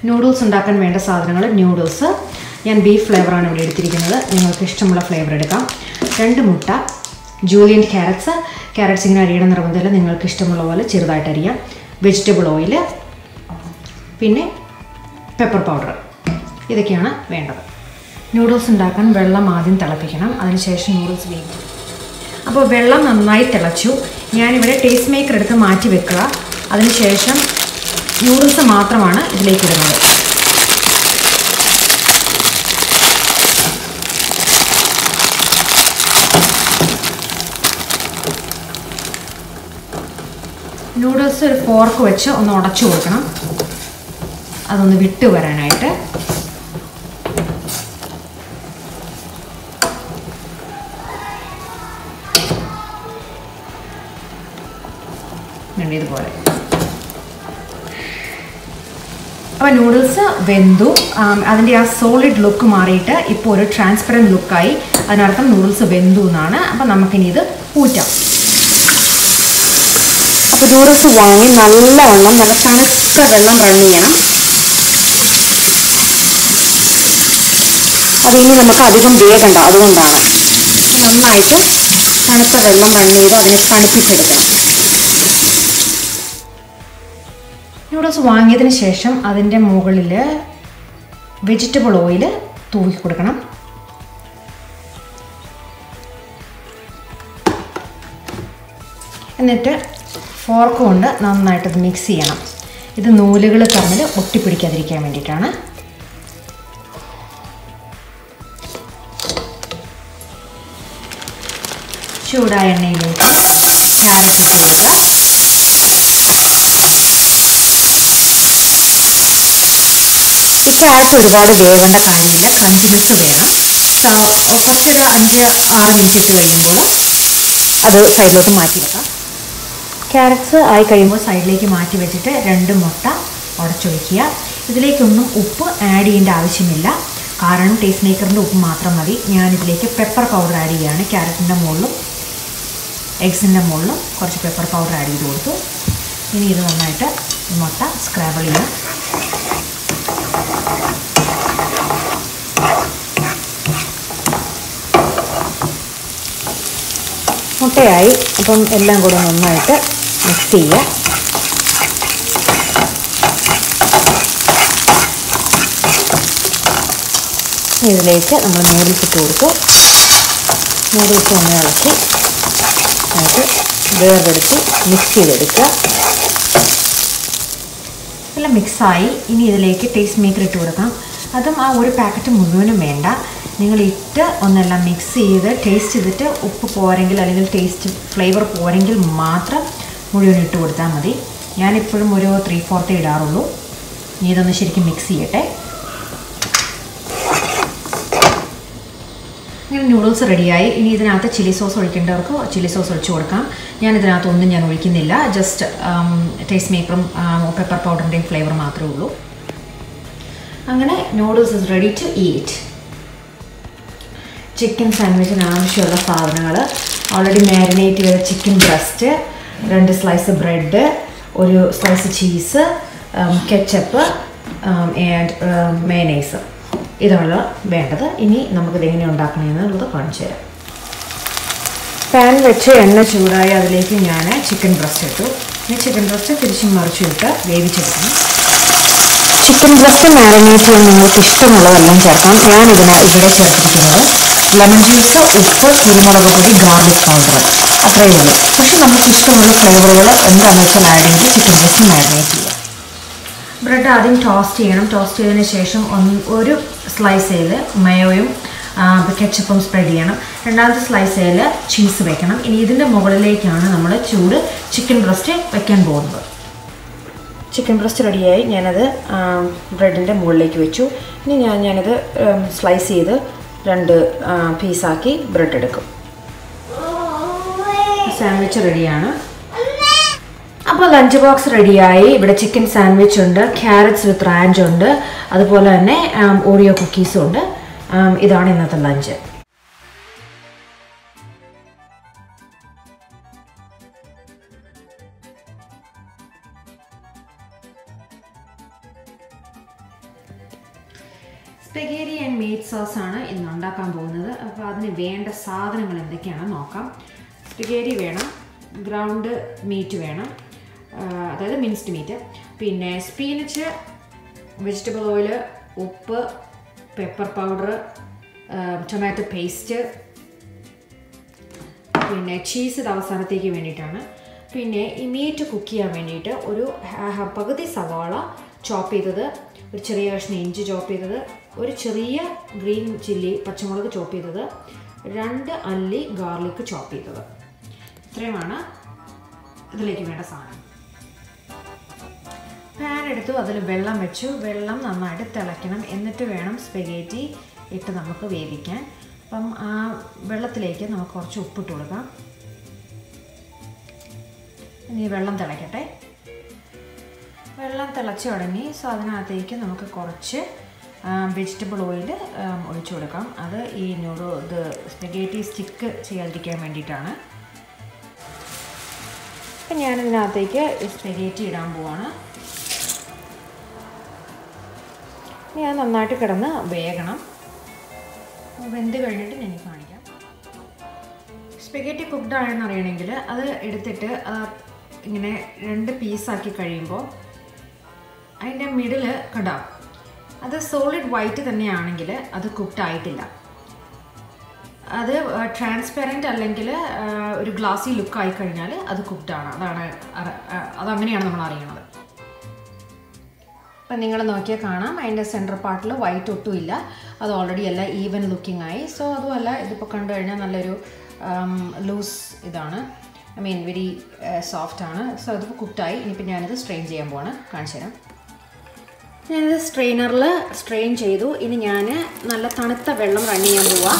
Noodles ഉണ്ടാക്കാൻ വേണ്ട സാധനങ്ങൾ ന്യൂഡിൽസ് ഞാൻ ബീഫ് ഫ്ലേവറാണ് ഇവിടെ എടുത്തിരിക്കുന്നത് നിങ്ങൾക്ക് ഇഷ്ടമുള്ള ഫ്ലേവർ എടുക്കാം രണ്ട് മുട്ട ജൂലിയൻ ക്യാരറ്റ്സ് ക്യാരറ്റ്സ് ഇങ്ങനെ അരിയണം നിർബന്ധമില്ല നിങ്ങൾക്ക് ഇഷ്ടമുള്ള പോലെ ചെറുതായിട്ട് അരിയാം വെജിറ്റബിൾ ഓയിൽ പിന്നെ പെപ്പർ പൗഡർ ഇതൊക്കെയാണ് വേണ്ടത് നൂഡിൽസ് ഉണ്ടാക്കാൻ വെള്ളം ആദ്യം തിളപ്പിക്കണം അതിനുശേഷം നൂഡിൽസ് വേവിക്കും അപ്പോൾ വെള്ളം നന്നായി തിളച്ചു ഞാനിവിടെ ടേസ്റ്റ് മേക്കർ എടുത്ത് മാറ്റി വെക്കുക അതിനുശേഷം നൂഡിൽസ് മാത്രമാണ് ഇതിലേക്ക് ഇടുന്നത് നൂഡിൽസ് ഒരു ഫോർക്ക് വെച്ച് ഒന്ന് ഉടച്ചു കൊടുക്കണം അതൊന്ന് വിട്ട് വരാനായിട്ട് വേണ്ട ഇതുപോലെ അപ്പോൾ നൂഡിൽസ് വെന്തു ആം, അതിൻ്റെ ആ സോളിഡ് ലുക്ക് മാറിയിട്ട് ഇപ്പോൾ ഒരു ട്രാൻസ്പെറൻറ്റ് ലുക്കായി അതിനർത്ഥം നൂഡിൽസ് വെന്തു എന്നാണ് അപ്പോൾ നമുക്കിനി ഇത് ഊറ്റാം അപ്പോൾ നൂഡിൽസ് വാങ്ങി നല്ലവണ്ണം നല്ല തണുത്ത വെള്ളം റൺ ചെയ്യണം അതിനി നമുക്ക് അധികം വേഗണ്ട അതുകൊണ്ടാണ് നന്നായിട്ട് തണുത്ത വെള്ളം റൺ ചെയ്ത് അതിനെ തണുപ്പിച്ചെടുക്കണം നൂഡിൽസ് വാങ്ങിയതിന് ശേഷം അതിൻ്റെ മുകളിൽ വെജിറ്റബിൾ ഓയിൽ തൂക്കി കൊടുക്കണം എന്നിട്ട് ഫോർക്ക് കൊണ്ട് നന്നായിട്ട് ഇത് മിക്സ് ചെയ്യണം ഇത് നൂലുകൾ തമ്മിൽ ഒട്ടിപ്പിടിക്കാതിരിക്കാൻ വേണ്ടിയിട്ടാണ് ചൂടായ എണ്ണയിലേക്ക് ക്യാരറ്റ് ഇട്ട് കൊടുക്കുക ഈ ക്യാരറ്റ് ഒരുപാട് വേവേണ്ട കാര്യമില്ല കണ്ടിന്യൂസ് വേണം സ- കുറച്ചൊരു അഞ്ച് ആറ് മിനിറ്റ് ഇട്ട് കഴിയുമ്പോൾ അത് സൈഡിലോട്ട് മാറ്റി വെക്കാം ക്യാരറ്റ്സ് ആയി കഴിയുമ്പോൾ സൈഡിലേക്ക് മാറ്റി വെച്ചിട്ട് രണ്ട് മുട്ട ഉടച്ചൊഴിക്കുക ഇതിലേക്കൊന്നും ഉപ്പ് ആഡ് ചെയ്യേണ്ട ആവശ്യമില്ല കാരണം ടേസ്റ്റ് മേക്കറിൻ്റെ ഉപ്പ് മാത്രം മതി ഞാനിതിലേക്ക് പെപ്പർ പൗഡർ ആഡ് ചെയ്യുകയാണ് ക്യാരറ്റിൻ്റെ മുകളിലും എഗ്സിൻ്റെ മുകളിലും കുറച്ച് പെപ്പർ പൗഡർ ആഡ് ചെയ്ത് കൊടുത്തു ഇനി ഇത് നന്നായിട്ട് ഈ മുട്ട സ്ക്രാബിൾ ചെയ്യാം മുട്ടയായി അപ്പം എല്ലാം കൂടെ നന്നായിട്ട് മിക്സ് ചെയ്യുക ഇതിലേക്ക് നമ്മൾ നൂഡിൽസ് ഇട്ട് കൊടുത്തു നൂഡിൽസ് ഒന്ന് ഇളക്കി നമുക്ക് വേർപെടുത്തി മിക്സ് ചെയ്തെടുക്കുക എല്ലാം മിക്സായി ഇനി ഇതിലേക്ക് ടേസ്റ്റ് മേക്കർ ഇട്ട് കൊടുക്കാം അതും ആ ഒരു പാക്കറ്റ് മുഴുവനും വേണ്ട നിങ്ങൾ ഇട്ട് ഒന്നെല്ലാം മിക്സ് ചെയ്ത് ടേസ്റ്റ് ചെയ്തിട്ട് ഉപ്പ് പോരെങ്കിൽ അല്ലെങ്കിൽ ടേസ്റ്റ് ഫ്ലേവർ പോരെങ്കിൽ മാത്രം മുഴുവൻ ഇട്ട് കൊടുത്താൽ മതി ഞാനിപ്പോഴും ഒരു ത്രീ ഫോർത്തേ ഇടാറുള്ളൂ ഇനി ഇതൊന്ന് ശരിക്കും മിക്സ് ചെയ്യട്ടെ ഇങ്ങനെ നൂഡിൽസ് റെഡിയായി ഇനി ഇതിനകത്ത് ചില്ലി സോസ് ഒഴിക്കേണ്ടവർക്ക് ചില്ലി സോസ് ഒഴിച്ചു കൊടുക്കാം ഞാൻ ഇതിനകത്ത് ഒന്നും ഞാൻ ഒഴിക്കുന്നില്ല ജസ്റ്റ് ടേസ്റ്റ് മേക്കറും പെപ്പർ പൗഡറിൻ്റെയും ഫ്ലേവർ മാത്രമേ ഉള്ളൂ അങ്ങനെ noodles is ready to eat chicken സാൻഡ്വിച്ചിന് ആവശ്യമുള്ള സാധനങ്ങൾ ഓൾറെഡി മാരിനേറ്റ് ചെയ്ത ചിക്കൻ ബ്രസ്റ്റ് രണ്ട് സ്ലൈസ് ബ്രെഡ് ഒരു slice cheese ketchup and mayonnaise ഇതാണ് വേണ്ടത് ഇനി നമുക്കിത് എങ്ങനെ ഉണ്ടാക്കണമെന്നുള്ളത് കാണിച്ചു തരാം പാൻ വെച്ച് എണ്ണ ചൂടായി അതിലേക്ക് ഞാൻ ചിക്കൻ ബ്രസ്റ്റ് ഇട്ടു ഈ ചിക്കൻ ബ്രസ്റ്റ് തിരിച്ചും മറിച്ചും ഇട്ട് വേവിച്ചെടുക്കണം ചിക്കൻ ബ്രസ്റ്റ് മാരിനേറ്റ് ചെയ്യാൻ നിങ്ങൾക്ക് ഇഷ്ടമുള്ളതെല്ലാം ചേർക്കാം ഞാൻ ഇതിന് ഇവിടെ ചേർത്തിരിക്കുന്നത് ലെമൺ ജ്യൂസ് ഉപ്പ് കുരുമുളക് പൊടി ഗാർലിക് പൗഡർ അത്രയേ ഉള്ളൂ പക്ഷെ നമുക്ക് ഇഷ്ടമുള്ള ഫ്ലേവറുകൾ എന്താണെന്ന് വെച്ചാൽ ആഡ് ചെയ്ത് ചിക്കൻ ബ്രസ്റ്റ് മാരിനേറ്റ് ചെയ്യാം ബ്രെഡ് ആദ്യം ടോസ്റ്റ് ചെയ്യണം ടോസ്റ്റ് ചെയ്തതിന് ശേഷം ഒന്ന് ഒരു സ്ലൈസയിൽ മയോയും കെച്ചപ്പും സ്പ്രെഡ് ചെയ്യണം രണ്ടാമത്തെ സ്ലൈസയിൽ ചീസ് വെക്കണം ഇനി ഇതിൻ്റെ മുകളിലേക്കാണ് നമ്മൾ ചൂട് ചിക്കൻ ബ്രസ്റ്റ് വെക്കാൻ പോകുന്നത് ചിക്കൻ ബ്രസ്റ്റ് റെഡിയായി ഞാനത് ബ്രെഡിൻ്റെ മുകളിലേക്ക് വെച്ചു ഇനി ഞാൻ ഞാനത് സ്ലൈസ് ചെയ്ത് രണ്ട് പീസാക്കി ബ്രെഡ് എടുക്കും സാൻഡ്വിച്ച് റെഡിയാണ് അപ്പോൾ ലഞ്ച് ബോക്സ് റെഡിയായി ഇവിടെ ചിക്കൻ സാൻഡ്വിച്ച് ഉണ്ട് ക്യാരറ്റ്സ് വിത്ത് റാഞ്ച് ഉണ്ട് അതുപോലെ തന്നെ ഓറിയോ കുക്കീസും ഉണ്ട് ആം, ഇതാണ് ഇന്നത്തെ lunch spaghetti and meat sauce ആണ് ഇന്ന് ഉണ്ടാക്കാൻ പോകുന്നത് അപ്പോൾ അതിന് വേണ്ട സാധനങ്ങൾ എന്തൊക്കെയാണെന്ന് നോക്കാം സ്പെഗേരി വേണം ഗ്രൗണ്ട് മീറ്റ് വേണം ആ, അതായത് മിൻസ്ഡ് മീറ്റ് പിന്നെ സ്പീനച്ച് വെജിറ്റബിൾ ഓയിൽ ഉപ്പ് പെപ്പർ പൗഡർ ടൊമാറ്റോ പേസ്റ്റ് പിന്നെ ചീസ് ഇത് അവസാനത്തേക്ക് വേണ്ടിയിട്ടാണ് പിന്നെ ഈ മീറ്റ് കുക്ക് ചെയ്യാൻ വേണ്ടിയിട്ട് ഒരു ഹ- ഹ- പകുതി സവാള ചോപ്പ് ചെയ്തത് ഒരു ചെറിയ കഷ്ണം ഇഞ്ചി ചോപ്പ് ചെയ്തത് ഒരു ചെറിയ ഗ്രീൻ ചില്ലി പച്ചമുളക് ചോപ്പ് ചെയ്തത് രണ്ട് അല്ലി ഗാർലിക് ചോപ്പ് ചെയ്തത് ഇത്രയുമാണ് ഇതിലേക്ക് വേണ്ട സാധനം പാൻ എടുത്തു അതിൽ വെള്ളം വെച്ചു വെള്ളം നന്നായിട്ട് തിളയ്ക്കണം എന്നിട്ട് വേണം സ്പെഗേറ്റി ഇട്ട് നമുക്ക് വേവിക്കാൻ അപ്പം ആ വെള്ളത്തിലേക്ക് നമുക്ക് കുറച്ച് ഉപ്പിട്ട് കൊടുക്കാം ഇനി വെള്ളം തിളയ്ക്കട്ടെ വെള്ളം തിളച്ച് തുടങ്ങി സോ അതിനകത്തേക്ക് നമുക്ക് കുറച്ച് വെജിറ്റബിൾ ഓയിൽ ഒഴിച്ചു കൊടുക്കാം അത് ഈ നൂഡോ ഇത് സ്പെഗേറ്റി സ്റ്റിക്ക് ചെയ്യാതിരിക്കാൻ വേണ്ടിയിട്ടാണ് അപ്പം ഞാനിതിനകത്തേക്ക് സ്പെഗേറ്റി ഇടാൻ പോവാണ് ഇനി അത് നന്നായിട്ട് കിടന്ന് വേകണം വെന്ത് കഴിഞ്ഞിട്ട് ഞാൻ കാണിക്കാം സ്പെഗേറ്റി കുക്ക്ഡ് ആണെന്ന് അറിയണമെങ്കിൽ അത് എടുത്തിട്ട് ആ, ഇങ്ങനെ രണ്ട് പീസാക്കി കഴിയുമ്പോൾ അതിൻ്റെ മിഡിൽ കണ്ടാം അത് സോളിഡ് വൈറ്റ് തന്നെയാണെങ്കിൽ അത് കുക്ക്ഡ് ആയിട്ടില്ല അത് ട്രാൻസ്പെറൻറ്റ് അല്ലെങ്കിൽ ആ, ഒരു ഗ്ലാസി ലുക്ക് ആയി കഴിഞ്ഞാൽ അത് കുക്ക്ഡ് ആണ് അതാണ് അറ- ആ, അതങ്ങനെയാണ് നമ്മൾ അറിയണത് അപ്പം നിങ്ങൾ നോക്കിയാൽ കാണാം അതിൻ്റെ സെൻറ്റർ പാർട്ടിൽ വൈറ്റ് ഒട്ടുമില്ല അത് ഓൾറെഡി എല്ലാം ഈവൻ ലുക്കിംഗ് ആയി സോ അതുമല്ല ഇതിപ്പോൾ കണ്ടു കഴിഞ്ഞാൽ നല്ലൊരു ലൂസ് ഇതാണ് ഐ മീൻ വെരി സോഫ്റ്റ് ആണ് സോ അതിപ്പോൾ കുക്ക്ഡായി ഇനിയിപ്പോൾ ഞാനിത് സ്ട്രെയിൻ ചെയ്യാൻ പോവാണ് കാണിച്ചു തരാം ഞാനിത് സ്ട്രെയിനറിൽ സ്ട്രെയിൻ ചെയ്തു ഇനി ഞാൻ നല്ല തണുത്ത വെള്ളം റൺ ചെയ്യാൻ പോവാം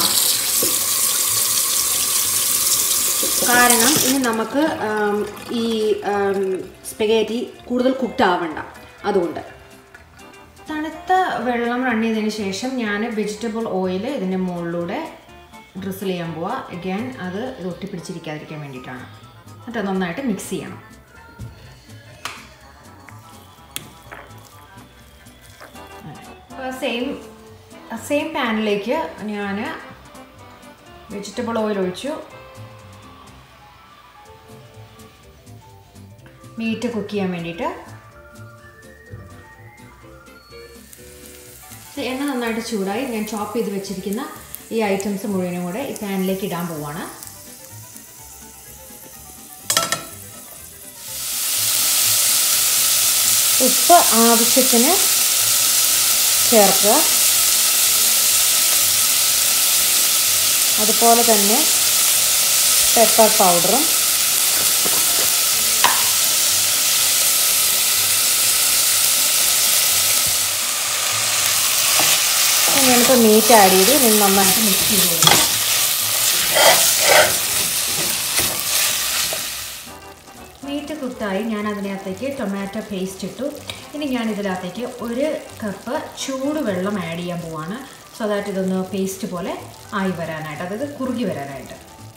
കാരണം ഇനി നമുക്ക് ആം, ഈ സ്പെഗേറ്റി കൂടുതൽ കുക്ക്ഡ് ആവണ്ട അതുകൊണ്ട് തണുത്ത വെള്ളം റൺ ചെയ്തതിന് ശേഷം ഞാൻ വെജിറ്റബിൾ ഓയിൽ ഇതിൻ്റെ മുകളിലൂടെ ഡ്രിസിൽ ചെയ്യാൻ പോവാ അഗൈൻ അത് ഇത് ഒട്ടിപ്പിടിച്ചിരിക്കാതിരിക്കാൻ വേണ്ടിയിട്ടാണ് എന്നിട്ട് അത് നന്നായിട്ട് മിക്സ് ചെയ്യണം സെയിം സെയിം പാനിലേക്ക് ഞാൻ വെജിറ്റബിൾ ഓയിൽ ഒഴിച്ചു മീറ്റ് കുക്ക് ചെയ്യാൻ വേണ്ടിയിട്ട് ഇത് എണ്ണ നന്നായിട്ട് ചൂടായി ഞാൻ ചോപ്പ് ചെയ്ത് വെച്ചിരിക്കുന്ന ഈ ഐറ്റംസ് മുഴുവനും കൂടെ ഈ പാനിലേക്ക് ഇടാൻ പോവാണ് ഉപ്പ് ആവശ്യത്തിന് ചേർക്കുക അതുപോലെ തന്നെ പെപ്പർ പൗഡറും ഞാനിപ്പോൾ മീറ്റ് ആഡ് ചെയ്തു ഇനി നന്നായിട്ട് മിക്സ് ചെയ്ത് കൊടുക്കും മീറ്റ് കുക്കായി ഞാൻ അതിനകത്തേക്ക് ടൊമാറ്റോ പേസ്റ്റ് ഇട്ടു ഇനി ഞാൻ ഇതിനകത്തേക്ക് ഒരു കപ്പ് ചൂടുവെള്ളം ആഡ് ചെയ്യാൻ പോവാണ് സോ ദാറ്റ് ഇതൊന്ന് പേസ്റ്റ് പോലെ ആയി വരാനായിട്ട് അതായത് കുറുകി വരാനായിട്ട്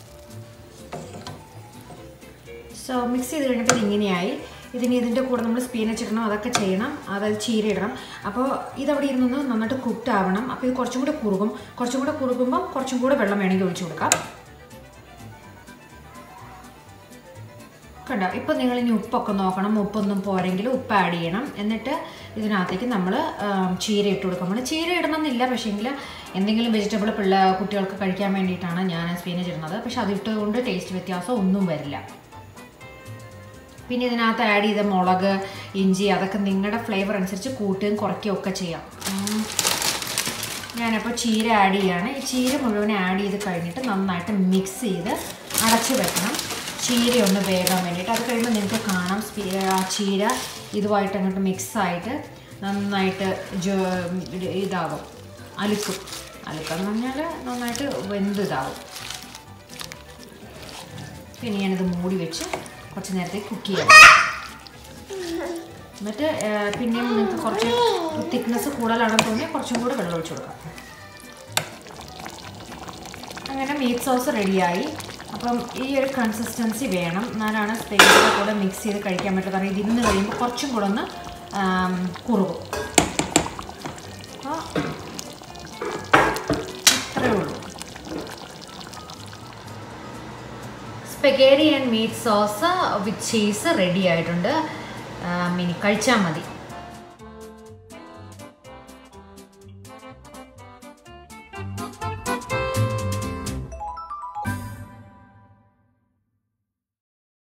സോ മിക്സ് ചെയ്ത് കഴിഞ്ഞപ്പോൾ ഇതിങ്ങനെയായി ഇതിന് ഇതിൻ്റെ കൂടെ നമ്മൾ സ്പീനച്ച് ഇടണം അതൊക്കെ ചെയ്യണം അതായത് ചീര ഇടണം അപ്പോൾ ഇതവിടെ ഇരുന്നൊന്ന് നന്നായിട്ട് കുക്ക്ഡ് ആവണം അപ്പോൾ ഇത് കുറച്ചും കൂടെ കുറുകും കുറച്ചും കൂടെ കുറുകുമ്പോൾ കുറച്ചും കൂടെ വെള്ളം വേണമെങ്കിൽ ഒഴിച്ചു കൊടുക്കാം കണ്ടോ ഇപ്പോൾ നിങ്ങൾ ഇനി ഉപ്പൊക്കെ നോക്കണം ഉപ്പൊന്നും പോരെങ്കിൽ ഉപ്പ് ആഡ് ചെയ്യണം എന്നിട്ട് ഇതിനകത്തേക്ക് നമ്മൾ ചീര ഇട്ട് കൊടുക്കും നമ്മൾ ചീര ഇടണമെന്നില്ല പക്ഷേങ്കിൽ എന്തെങ്കിലും വെജിറ്റബിൾ പിള്ള കുട്ടികൾക്ക് കഴിക്കാൻ വേണ്ടിയിട്ടാണ് ഞാൻ സ്പീനച്ച് ഇടുന്നത് പക്ഷെ അത് ഇട്ടുകൊണ്ട് ടേസ്റ്റ് വ്യത്യാസം ഒന്നും വരില്ല പിന്നെ ഇതിനകത്ത് ആഡ് ചെയ്ത മുളക് ഇഞ്ചി അതൊക്കെ നിങ്ങളുടെ ഫ്ലേവർ അനുസരിച്ച് കൂട്ടുകയും കുറയ്ക്കുകയും ഒക്കെ ചെയ്യാം ഉം. ഞാനപ്പോൾ ചീര ആഡ് ചെയ്യാണ് ഈ ചീര മുഴുവൻ ആഡ് ചെയ്ത് കഴിഞ്ഞിട്ട് നന്നായിട്ട് മിക്സ് ചെയ്ത് അടച്ച് വെക്കണം ചീര ഒന്ന് വേകാൻ വേണ്ടിയിട്ട് അത് കഴിയുമ്പോൾ നിങ്ങൾക്ക് കാണാം സ്പീ- ആ ചീര ഇതുമായിട്ട് അങ്ങോട്ട് മിക്സ് ആയിട്ട് നന്നായിട്ട് ജോ ഇതാകും അലുക്കും അലുക്കെന്ന് പറഞ്ഞാൽ നന്നായിട്ട് വെന്ത് ഇതാകും പിന്നെ ഞാനിത് മൂടി വെച്ച് കുറച്ച് നേരത്തേക്ക് കുക്ക് ചെയ്യാം എന്നിട്ട് ആ, പിന്നെയും നിങ്ങൾക്ക് കുറച്ച് തിക്നെസ് കൂടുതലാണെന്ന് തോന്നിയാൽ കുറച്ചും കൂടെ വെള്ളം ഒഴിച്ച് കൊടുക്കാം അങ്ങനെ മീറ്റ് സോസ് റെഡിയായി അപ്പം ഈ ഒരു കൺസിസ്റ്റൻസി വേണം എന്നാലാണ് സ്പെയിൻ്റെ കൂടെ മിക്സ് ചെയ്ത് കഴിക്കാൻ പറ്റും കാരണം ഇതിന്ന് കഴിയുമ്പോൾ കുറച്ചും കൂടെ ഒന്ന് ആം, കുറുകും അപ്പോൾ spaghetti and meat sauce with cheese ready ആയിട്ടുണ്ട് ഉം, ഇനി കഴിച്ചാൽ മതി